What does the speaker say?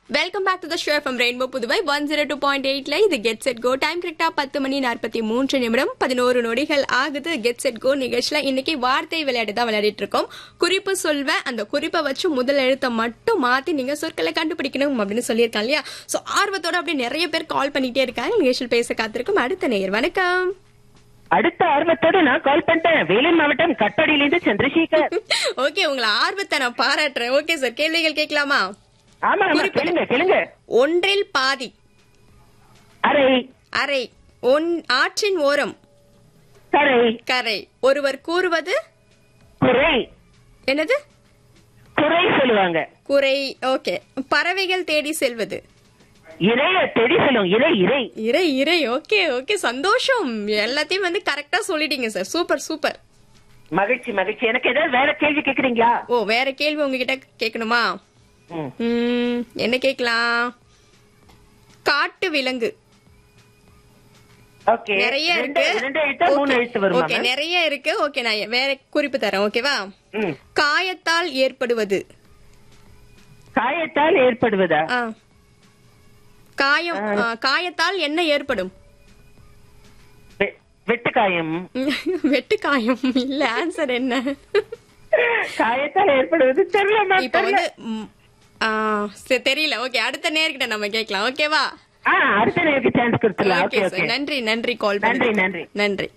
Welcome back to the show from rainbow Puduvai one zero two point எயிட்ல இது get set go time கரெக்டா பத்து மணி நாற்பத்தி மூன்று நிமிடம் பதினோரு நொடிகள் ஆகுது கெட் செட் கோ நிகழ்ச்சியில இன்னைக்கு வார்த்தை விளையாட்டு தான் விளையாடிட்டு இருக்கோம் குறிப்பு சொல்வேன் அந்த குறிப்பை வச்சு முதல் எழுத்தை மட்டும் மாத்தி நீங்க சொற்களை கண்டுபிடிக்கணும் அப்படின்னு சொல்லியிருக்காங்க இல்லையா சோ ஆர்வத்தோட அப்படியே நிறைய பேர் கால் பண்ணிட்டே இருக்காங்க நிகழ்ச்சியில் பேச காத்திருக்கும் அடுத்த நேயர் வணக்கம் அடுத்த ஆர்வத்தோட நான் கால் பண்ணிட்டேன் வேலூர் மாவட்டம் கட்டடியிலிருந்து சந்திரசேகர் ஓகே உங்களை ஆர்வத்தை நான் பாராட்டுறேன் ஓகே சார் கேள்விகள் கேட்கலாமா ஆமா ஆமா குறிப்பு. கேளுங்க கேளுங்க ஒன்றில் பாதி அரை அரை ஒன் ஆற்றின் ஓரம் கரை கரை ஒருவர் கூறுவது குறை என்னது குறை சொல்லுவாங்க குறை ஓகே பறவைகள் தேடி செல்வது இறைய தெடி சொல்லும் இறை இறை இறை இறை ஓகே ஓகே சந்தோஷம் எல்லாத்தையும் வந்து கரெக்டா சொல்லிட்டீங்க சார் சூப்பர் சூப்பர் மகிழ்ச்சி மகிழ்ச்சி எனக்கு ஏதாவது வேற கேள்வி கேக்குறீங்களா ஓ வேற கேள்வி உங்ககிட்ட கேட்கணுமா ம். ம், என்ன கேட்கலாம் காட்டு விலங்கு ஓகே நிறைய ரெண்டு- இருக்கு ரெண்டு எழுத்தா மூணு Okay. எழுத்து வருமா Okay, நிறைய இருக்கு ஓகே நான் வேற குறிப்பு தரேன் ஓகேவா ம். காயத்தால் ஏற்படுவது காயத்தால் ஏற்படுவதா ஆ. காயம் ஆ, காயத்தால் என்ன ஏற்படும் வெ- வெட்டுக்காயம் வெட்டு காயம் இல்ல ஆன்சர் என்ன காயத்தால் ஏற்படுவது தெரியல இப்ப வந்து ம், ஆ, சரி, தெரியல ஓகே அடுத்த நேர்கிட்ட நம்ம கேட்கலாம் ஓகேவா ஆ அடுத்த நேருக்கு சான்ஸ் கொடுத்துலாம் ஓகே ஓகே சார் ஓகே நன்றி நன்றி கால் நன்றி, நன்றி. நன்றி